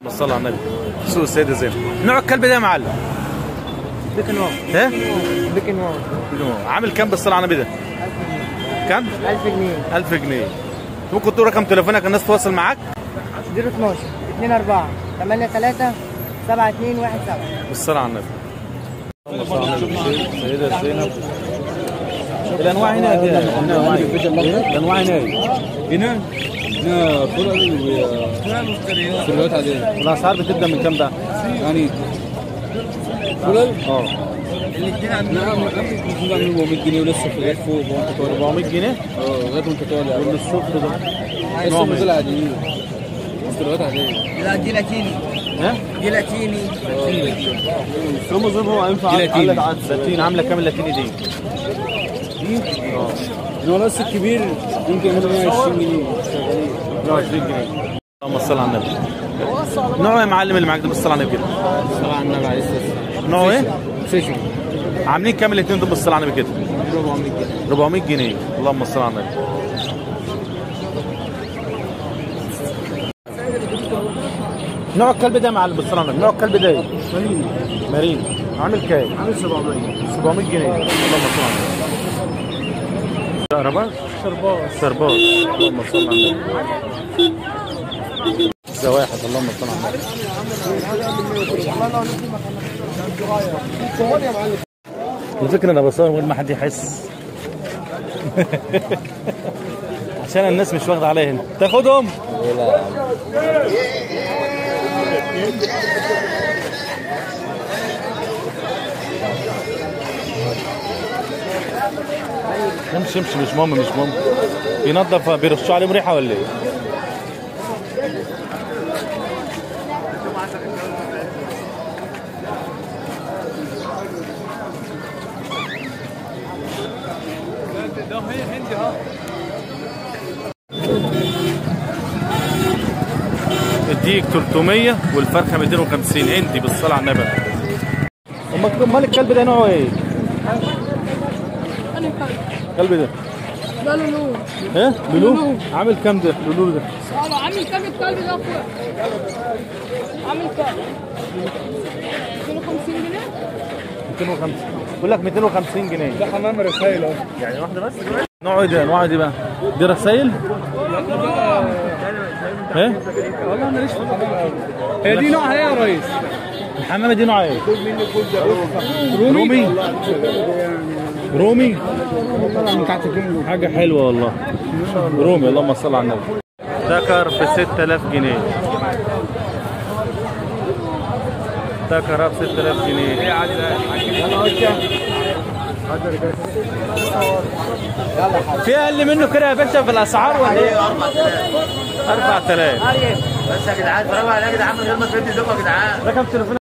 صلى على النبي سوق السيدة زينب نوع الكلب ده يا معلم بيكن واو ها بيكن واو عامل كام بالصلاة على النبي ده كام 1000 جنيه 1000 جنيه ممكن تقول رقم تليفونك الناس تواصل معاك 012 2 4 8 3 7 2 1 7 بالصلاة على النبي اللهم صل على النبي سيدة زينب الانواع هنا الانواع الانواع هنا هنا هنا فلل وسلوات عادية الاسعار بتبدا من كام بقى؟ يعني فلل اه نعم ممكن تعمل 400 جنيه ولسه في لغايه فوق وانت طالع 400 جنيه اه لغايه وانت طالع والصفر ده لسه نزل عاديين سلوات عادية لا جيلاتيني ها؟ جيلاتيني كروموزوم هو ينفع جيلاتيني. على عدد لاتين عامله كام اللاتيني دي؟ الولاس الكبير ممكن يعملوا 120 جنيه شغالين 120 جنيه اللهم صل على النبي نوعه يا معلم اللي معاك ده بالصلاه على النبي كده صلاة على النبي عليه الصلاة والسلام نوعه ايه؟ سيشن عاملين كام الاثنين دول بالصلاه على النبي كده؟ 400 جنيه 400 جنيه اللهم صل على النبي نوع الكلب ده يا معلم بالصلاه على النبي نوع الكلب ده ايه؟ مارين مارين عامل كام؟ عامل 700 700 جنيه اللهم صل على النبي شربات شربات سرباط اللهم صل على النبي ده واحد اللهم صل على النبي الفكرة انا بصور من غير ما حد يحس عشان الناس مش واخده عليا هنا تاخدهم امشي امشي مش مهم مش مهم بينظف بيرشوا عليهم ريحه ولا ايه؟ الديك 300 والفرخه 250 هندي بالصلاه على النبي امال امال الكلب ده نوعه ايه؟ أنا كلب الكلب ده ده لولو ايه؟ لولو لولو. عامل كام ده؟ لولو ده والله عامل كام الكلب ده أخويا عامل كام 250 جنيه 250 بقول لك 250 جنيه ده حمام رسائل اهو يعني واحده بس نوعه ايه ده؟ نوعه ايه دي بقى؟ دي رسايل؟ ايه؟ والله ماليش في الحمام قوي هي دي نوعها ايه يا ريس؟ الحمامه دي نوعها ايه؟ رومي رومي حاجه حلوه والله رومي اللهم صل على النبي ذكر ب 6000 جنيه ذكر ب 6000 جنيه في اقل منه كده يا باشا في الاسعار ولا ايه؟ 4000 بس يا جدعان برافو عليك يا جدعان من غير ما تدي ذوق يا جدعان رقم تليفون